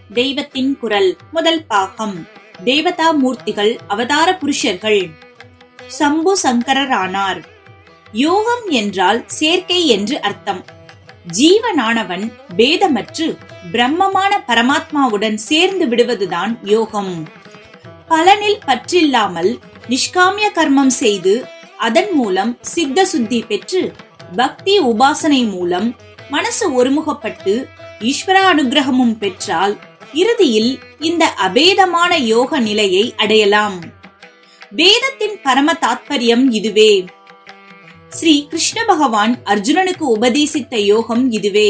தெய்வத்தின் குரல் முதல் பாகம் தேவதா மூர்த்திகள் அவதார புருஷர்கள் சம்பு சங்கரரானார் யோகம் என்றால் சேர்க்கை என்று அர்த்தம் ஜீவனானவன் பேதமற்று பிரம்மமான பரமாத்மாவுடன் சேர்ந்து விடுவதுதான் யோகம் பலனில் பற்றில்லாமல் நிஷ்காமிய கர்மம் செய்து அதன் மூலம் சித்த சுத்தி பெற்று பக்தி உபாசனை மூலம் மனசு ஒருமுகப்பட்டு ஈஸ்வர அனுகிரகமும் பெற்றால் இறுதியில் இந்த அபேதமான யோக நிலையை அடையலாம் வேதத்தின் பரம தாத்பரியம் இதுவே ஸ்ரீ கிருஷ்ண பகவான் அர்ஜுனனுக்கு உபதேசித்த யோகம் இதுவே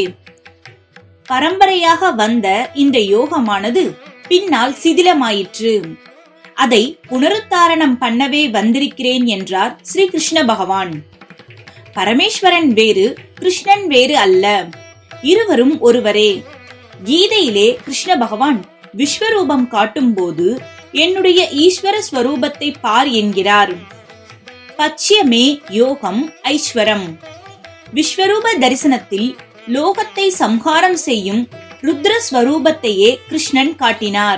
பரம்பரையாக வந்த இந்த யோகமானது பின்னால் சிதிலமாயிற்று அதை புனருத்தாரணம் பண்ணவே வந்திருக்கிறேன் என்றார் ஸ்ரீ கிருஷ்ண பகவான் பரமேஸ்வரன் வேறு கிருஷ்ணன் வேறு அல்ல இருவரும் ஒருவரே கீதையிலே கிருஷ்ண பகவான் விஸ்வரூபம் காட்டும்போது என்னுடைய ஈஸ்வர ஸ்வரூபத்தை பார் என்கிறார் பச்சியமே யோகம் ஐஸ்வரம் விஸ்வரூப தரிசனத்தில் லோகத்தை சம்ஹாரம் செய்யும் ருத்ர ஸ்வரூபத்தையே கிருஷ்ணன் காட்டினார்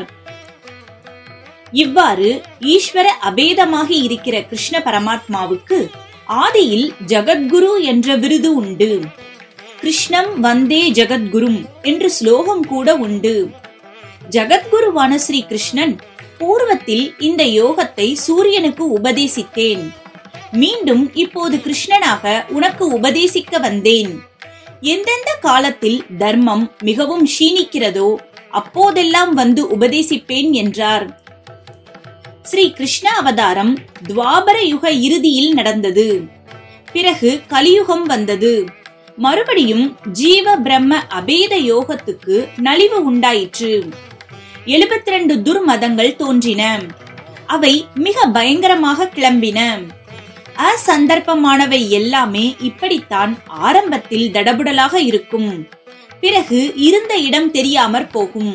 இவ்வாறு ஈஸ்வர அபேதமாக இருக்கிற கிருஷ்ண பரமாத்மாவுக்கு ஆதியில் ஜகத்குரு என்ற விருது உண்டு கிருஷ்ணம் வந்தே ஜகத்குரும் என்று ஸ்லோகம் கூட உண்டு ஜகத்குருவான ஸ்ரீ கிருஷ்ணன் பூர்வத்தில் இந்த யோகத்தை சூரியனுக்கு உபதேசித்தேன் மீண்டும் இப்போது கிருஷ்ணனாக உனக்கு உபதேசிக்க வந்தேன் எந்தெந்த காலத்தில் தர்மம் மிகவும் க்ஷீணிக்கிறதோ அப்போதெல்லாம் வந்து உபதேசிப்பேன் என்றார் ஸ்ரீ கிருஷ்ண அவதாரம் துவாபர யுக இறுதியில் நடந்தது பிறகு கலியுகம் வந்தது மறுபடியும் ஜீவ பிரம்ம அபேத யோகத்துக்கு நலிவு உண்டாயிற்று எழுபத்தி ரெண்டு துர்மதங்கள் தோன்றின அவை மிக பயங்கரமாக கிளம்பின அசந்தர்ப்பமானவை எல்லாமே இப்படித்தான் ஆரம்பத்தில் தடபுடலாக இருக்கும் பிறகு இருந்த இடம் தெரியாமற் போகும்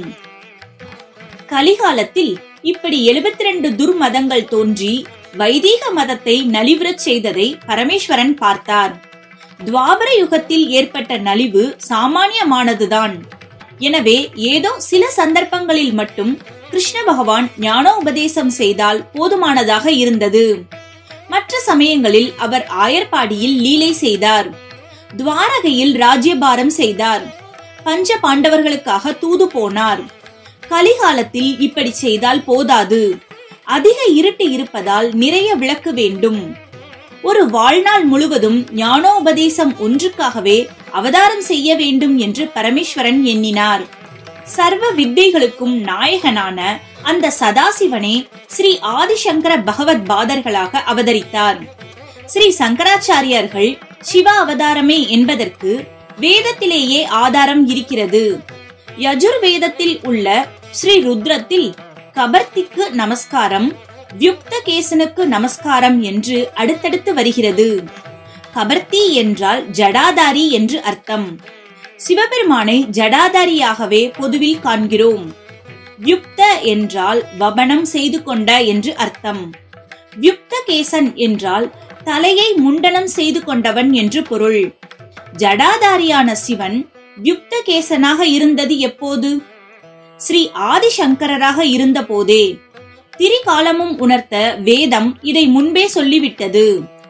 கலிகாலத்தில் இப்படி எழுபத்தி ரெண்டு துர்மதங்கள் தோன்றி வைதீக மதத்தை நலிவுறச் செய்ததை பரமேஸ்வரன் பார்த்தார் துவாபர யுகத்தில் ஏற்பட்ட நலிவு சாமானியமானதுதான் எனவே ஏதோ சில சந்தர்ப்பங்களில் மட்டும் கிருஷ்ண பகவான் ஞானோபதேசம் செய்தால் போதுமானதாக இருந்தது மற்ற சமயங்களில் அவர் ஆயர்பாடியில் லீலை செய்தார் துவாரகையில் ராஜ்யபாரம் செய்தார் பஞ்ச பாண்டவர்களுக்காக தூது போனார் கலிகாலத்தில் இப்படி செய்தால் போதாது அதிக இருட்டு இருப்பதால் நிறைய விளக்கு வேண்டும் ஒரு வாழ்நாள் முழுவதும் ஞானோபதேசம் ஒன்றுக்காகவே அவதாரம் செய்ய வேண்டும் என்று பரமேஸ்வரன் எண்ணினார் சர்வ வித்தைகளுக்கும் நாயகனான அந்த சதாசிவனே ஸ்ரீ ஆதிசங்கர பகவத் பாதர்களாக அவதரித்தார் ஸ்ரீ சங்கராச்சாரியார்கள் சிவ அவதாரமே என்பதற்கு வேதத்திலேயே ஆதாரம் இருக்கிறது யஜுர்வேதத்தில் உள்ள ஸ்ரீ ருத்ரத்தில் கபர்த்திக்கு நமஸ்காரம் வியுக்த கேசனுக்கு நமஸ்காரம் என்று அடுத்தடுத்து வருகிறது கபர்த்தி என்றால் ஜடாதாரி என்று அர்த்தம் சிவபெருமானை ஜடாதாரியாகவே பொதுவில் காண்கிறோம் வியுக்த என்றால் வபனம் செய்து கொண்ட என்று அர்த்தம் வியுக்த கேசன் என்றால் தலையை முண்டனம் செய்து கொண்டவன் என்று பொருள் ஜடாதாரியான சிவன் வியுக்த கேசனாக இருந்தது எப்போது ஸ்ரீ ஆதிசங்கரராக இருந்த போதே திரிகாலமும் உணர்த்த வேதம் இதை முன்பே சொல்லிவிட்டது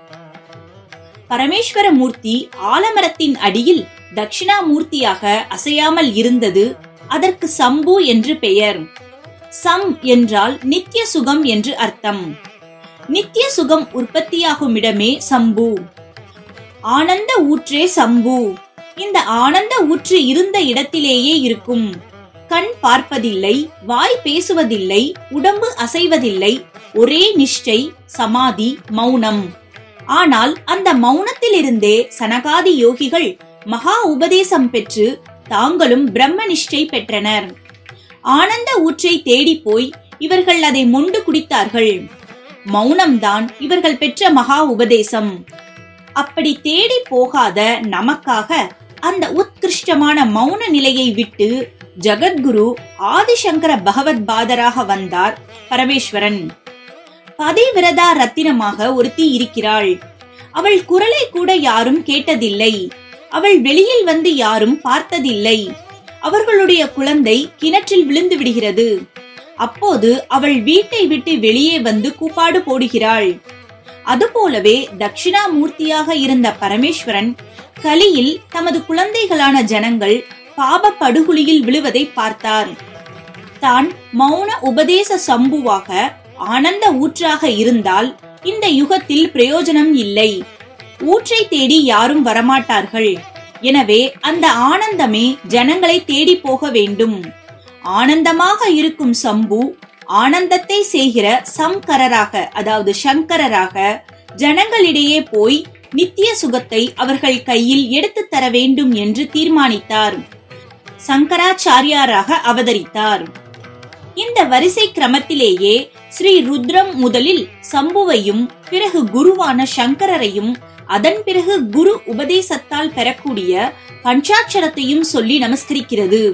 பரமேஸ்வர மூர்த்தி ஆலமரத்தின் அடியில் தட்சிணாமூர்த்தியாக அசையாமல் இருந்தது அதற்கு சம்பு என்று பெயர் சம் என்றால் நித்திய சுகம் என்று அர்த்தம் நித்திய சுகம் உற்பத்தியாகும் இடமே சம்பு ஆனந்த ஊற்றே சம்பு இந்த ஆனந்த ஊற்று இருந்த இடத்திலேயே இருக்கும் கண் பார்ப்பதில்லை வாய் பேசுவதில்லை உடம்பு அசைவதில்லை ஒரே நிஷ்டை சமாதி மௌனம் ஆனால் அந்த மௌனத்திலிருந்தே சனகாதி யோகிகள் மகா உபதேசம் பெற்று தாங்களும் பிரம்ம நிஷ்டை பெற்றனர் ஆனந்த ஊற்றை தேடி போய் இவர்கள் அதை மொண்டு குடித்தார்கள் மௌனம்தான் இவர்கள் பெற்ற மகா உபதேசம் அப்படி தேடி போகாத நமக்காக அந்த உத்கிருஷ்டமான மௌன நிலையை விட்டு ஜகத்குரு ஆதிசங்கர பகவத் பாதராக வந்தார் பரமேஸ்வரன் பதிவிரதா ரத்தினமாக ஒருத்தி இருக்கிறாள் அவள் குரலை கூட யாரும் கேட்டதில்லை அவள் வெளியில் வந்து யாரும் பார்த்ததில்லை அவர்களுடைய குழந்தை கிணற்றில் விழுந்து விடுகிறது அப்போது அவள் வீட்டை விட்டு வெளியே வந்து கூப்பாடு போடுகிறாள் அதுபோலவே தட்சிணாமூர்த்தியாக இருந்த பரமேஸ்வரன் கலியில் தமது குழந்தைகளான ஜனங்கள் பாப படுகுழியில் விழுவதை பார்த்தார் தான் மௌன உபதேச சம்புவாக ஆனந்த ஊற்றாக இருந்தால் இந்த யுகத்தில் பிரயோஜனம் இல்லை ஊற்றை தேடி யாரும் வரமாட்டார்கள் எனவே அந்த ஆனந்தமே ஜனங்களை தேடி போக வேண்டும் ஆனந்தமாக இருக்கும் சம்பு ஆனந்தத்தை செய்கிற சம்கரராக அதாவது சங்கரராக ஜனங்களிடையே போய் நித்திய சுகத்தை அவர்கள் கையில் எடுத்து தர வேண்டும் என்று தீர்மானித்தார் சங்கராச்சாரியாராக அவதரித்தார் இந்த வரிசை கிரமத்திலேயே ஸ்ரீ ருத்ரம் முதலில் சம்புவையும் பிறகு குருவான சங்கரரையும் அதன் பிறகு குரு உபதேசத்தால் பெறக்கூடிய பஞ்சாட்சரத்தையும் சொல்லி நமஸ்கரிக்கிறது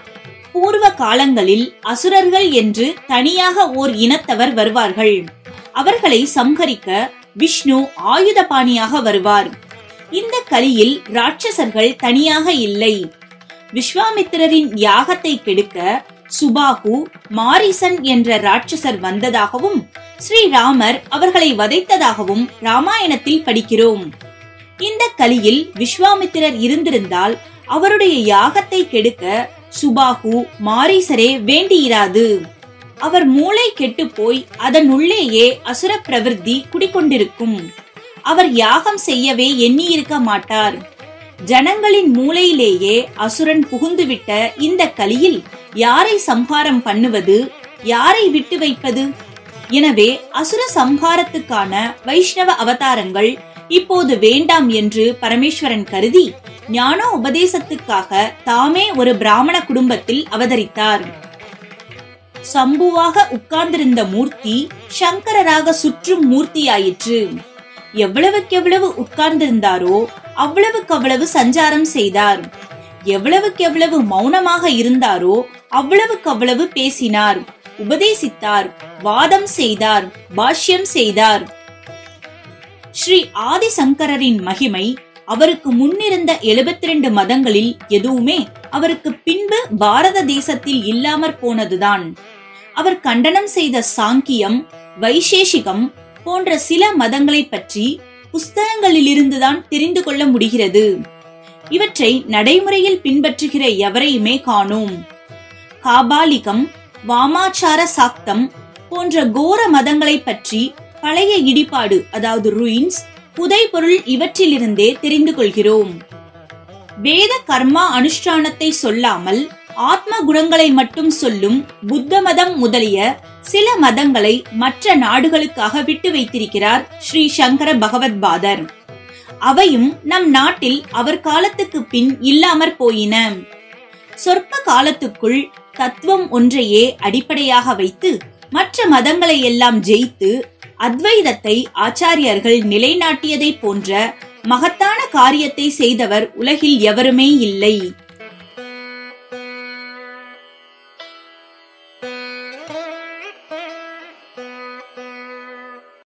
பூர்வ காலங்களில் அசுரர்கள் என்று தனியாக ஓர் இனத்தவர் வருவார்கள் அவர்களை சம்ஹரிக்க விஷ்ணு ஆயுதபாணியாக வருவார் இந்த கலியில் ராட்சசர்கள் தனியாக இல்லை விஸ்வாமித்திரரின் யாகத்தை கெடுக்க சுபாகு மாரிசன் என்ற ராட்சசர் வந்ததாகவும் ஸ்ரீராமர் அவர்களை வதைத்ததாகவும் ராமாயணத்தில் படிக்கிறோம் இந்த கலியில் விஸ்வாமித்திரர் இருந்திருந்தால் அவருடைய யாகத்தை கெடுக்க சுபாகு மாரீசரே வேண்டியிராது அவர் மூளை கெட்டு போய் அதன் உள்ளேயே அசுர பிரவிற்த்தி குடிக்கொண்டிருக்கும் அவர் யாகம் செய்யவே எண்ணியிருக்க மாட்டார் ஜனங்களின் மூளையிலேயே அசுரன் புகுந்துவிட்ட இந்த கலியில் யாரை சம்ஹாரம் பண்ணுவது யாரை விட்டு வைப்பது எனவே அசுர சம்ஹாரத்துக்கான வைஷ்ணவ அவதாரங்கள் இப்போது வேண்டாம் என்று பரமேஸ்வரன் கருதி ஞான உபதேசத்துக்காக தாமே ஒரு பிராமண குடும்பத்தில் அவதரித்தார் சம்புவாக உட்கார்ந்திருந்த மூர்த்தி சங்கரராக சுற்றும் மூர்த்தியாயிற்று எவ்வளவுக்கெவ்வளவு உட்கார்ந்திருந்தாரோ அவ்வளவுக்கு அவ்வளவு சஞ்சாரம் செய்தார் எவ்வளவுக்கு எவ்வளவு மௌனமாக இருந்தாரோ அவ்வளவுக்கு அவ்வளவு பேசினார் உபதேசித்தார் வாதம் செய்தார் பாஷ்யம் செய்தார் ஸ்ரீ ஆதிசங்கரரின் மகிமை அவருக்கு முன்னிருந்த எழுபத்தி ரெண்டு மதங்களில் எதுவுமே அவருக்கு பின்பு பாரத தேசத்தில் இல்லாமற் போனதுதான் அவர் கண்டனம் செய்த சாங்கியம் வைசேஷிகம் போன்ற சில மதங்களை பற்றி புஸ்தகங்களிலிருந்துதான் தெரிந்து கொள்ள முடிகிறது இவற்றை நடைமுறையில் பின்பற்றுகிற எவரையுமே காணோம் காபாலிகம் வாமாச்சார சாக்தம் போன்ற கோர மதங்களை பற்றி பழைய இடிபாடு அதாவது ruins புதைபொருள் இவற்றிலிருந்தே தெரிந்து கொள்கிறோம் வேத கர்மா அனுஷ்டானத்தை சொல்லாமல் ஆத்ம குணங்களை மட்டும் சொல்லும் புத்த மதம் முதலிய சில மதங்களை மற்ற நாடுகளுக்காக விட்டு வைத்திருக்கிறார் ஸ்ரீ சங்கர பகவத்பாதர் அவையும் நம் நாட்டில் அவர் காலத்துக்கு பின் இல்லாமற் போயின சொற்ப காலத்துக்குள் தத்துவம் ஒன்றையே அடிப்படையாக வைத்து மற்ற மதங்களை எல்லாம் ஜெயித்து அத்வைதத்தை ஆச்சாரியர்கள் நிலைநாட்டியதை போன்ற மகத்தான காரியத்தை செய்தவர் உலகில் எவருமே இல்லை